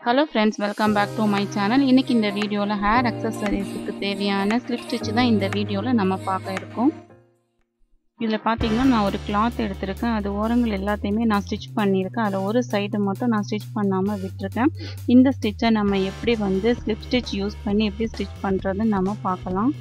hello friends welcome back to my channel இன்றைக்கி இந்த வீடியோவில் ஹேர் அக்சசரிஸுக்கு தேவையான ஸ்லிப் ஸ்டிச் தான் இந்த வீடியோவில் நம்ம பார்க்க இருக்கோம் இதில் பார்த்தீங்கன்னா நான் ஒரு கிளாத் எடுத்திருக்கேன் அது ஓரங்கள் எல்லாத்தையுமே நான் ஸ்டிச் பண்ணியிருக்கேன் அதில் ஒரு சைடு மட்டும் நான் ஸ்டிச் பண்ணாமல் விட்டுருக்கேன் இந்த ஸ்டிச்சை நம்ம எப்படி வந்து ஸ்லிப் ஸ்டிச் யூஸ் பண்ணி எப்படி ஸ்டிச் பண்ணுறதுன்னு நம்ம பார்க்கலாம்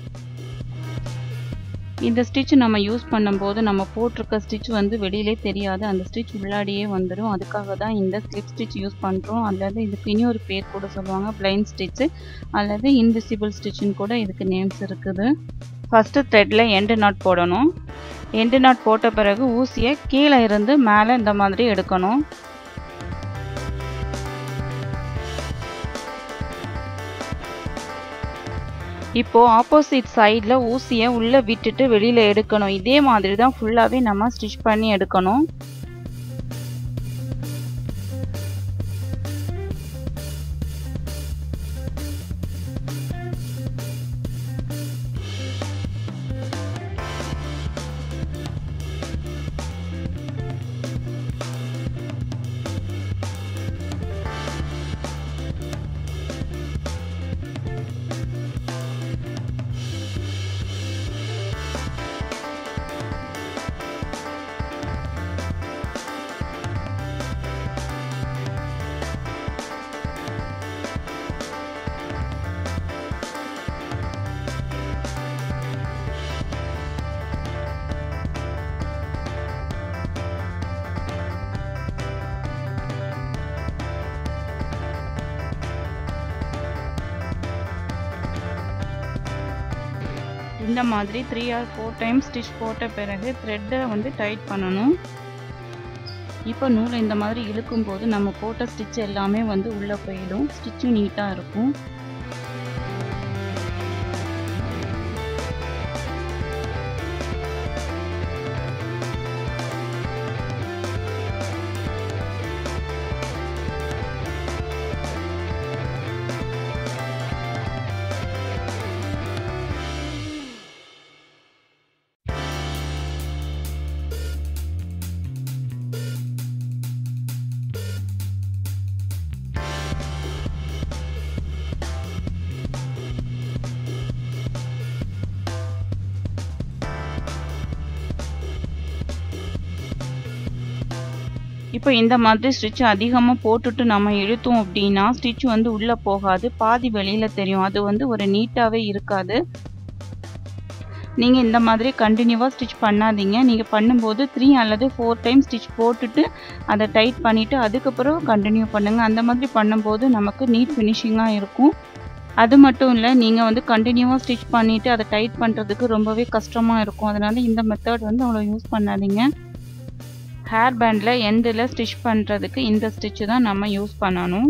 இந்த ஸ்டிச் நம்ம யூஸ் பண்ணும்போது நம்ம போட்டிருக்க ஸ்டிச் வந்து வெளியிலே தெரியாது அந்த ஸ்டிச் உள்ளாடியே வந்துடும் அதுக்காக தான் இந்த ஸ்லிப் ஸ்டிச் யூஸ் பண்ணுறோம் அல்லது இதுக்கு இன்னொரு பேர் கூட சொல்லுவாங்க பிளைன் ஸ்டிச்சு அல்லது இன்விசிபிள் ஸ்டிச்சுன்னு கூட இதுக்கு நேம்ஸ் இருக்குது ஃபஸ்ட்டு த்ரெட்டில் எண்டு நாட் போடணும் எண்டு நாட் போட்ட பிறகு ஊசியை கீழே இருந்து மேலே இந்த மாதிரி எடுக்கணும் இப்போ ஆப்போசிட் சைடில் ஊசியை உள்ளே விட்டுட்டு வெளியில் எடுக்கணும் இதே மாதிரி தான் ஃபுல்லாகவே நம்ம ஸ்டிச் பண்ணி எடுக்கணும் இந்த மாதிரி three or four times stitch போட்ட பிறகு த்ரெட்டை வந்து டைட் பண்ணணும் இப்போ நூலை இந்த மாதிரி இழுக்கும்போது நம்ம போட்ட ஸ்டிச் எல்லாமே வந்து உள்ளே போயிடும் ஸ்டிச்சும் நீட்டாக இருக்கும் இப்போ இந்த மாதிரி ஸ்டிச் அதிகமாக போட்டுட்டு நம்ம இழுத்தோம் அப்படின்னா ஸ்டிச் வந்து உள்ளே போகாது பாதி வெளியில் தெரியும் அது வந்து ஒரு நீட்டாகவே இருக்காது நீங்கள் இந்த மாதிரி கண்டினியூவாக ஸ்டிச் பண்ணாதீங்க நீங்கள் பண்ணும்போது த்ரீ அல்லது ஃபோர் டைம் ஸ்டிச் போட்டுட்டு அதை டைட் பண்ணிவிட்டு அதுக்கப்புறம் கண்டினியூ பண்ணுங்கள் அந்த மாதிரி பண்ணும்போது நமக்கு நீட் ஃபினிஷிங்காக இருக்கும் அது மட்டும் இல்லை நீங்கள் வந்து கண்டினியூவாக ஸ்டிச் பண்ணிவிட்டு அதை டைட் பண்ணுறதுக்கு ரொம்பவே கஷ்டமாக இருக்கும் அதனால் இந்த மெத்தட் வந்து அவ்வளோ யூஸ் பண்ணாதீங்க ஹேர் பேண்டில் எண்டில் ஸ்டிச் பண்ணுறதுக்கு இந்த ஸ்டிச்சு தான் நம்ம யூஸ் பண்ணணும்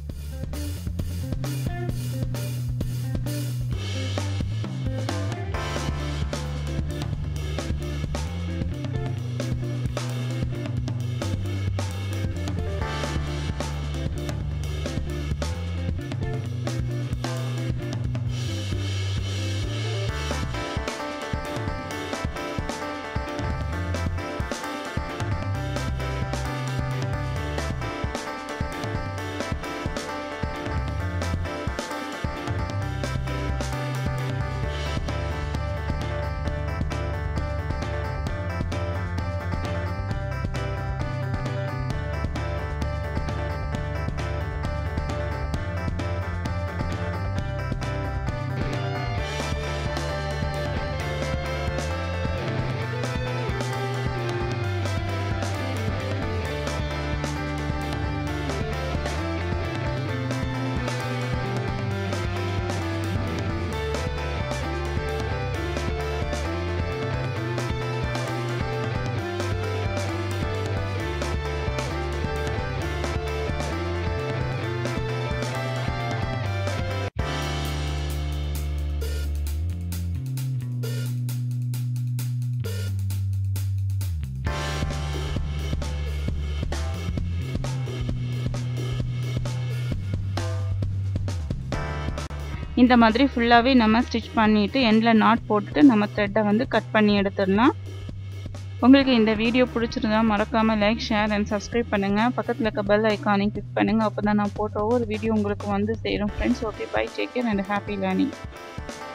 இந்த மாதிரி ஃபுல்லாகவே நம்ம ஸ்டிச் பண்ணிவிட்டு எண்டில் நாட் போட்டுட்டு நம்ம த்ரெட்டை வந்து கட் பண்ணி எடுத்துடலாம் உங்களுக்கு இந்த வீடியோ பிடிச்சிருந்தா மறக்காமல் லைக் ஷேர் அண்ட் சப்ஸ்கிரைப் பண்ணுங்கள் பக்கத்தில் இருக்க பெல் ஐக்கானையும் கிளிக் பண்ணுங்கள் அப்போ தான் நான் போட்ட ஒவ்வொரு வீடியோ உங்களுக்கு வந்து சேரும் friends okay bye take care and happy learning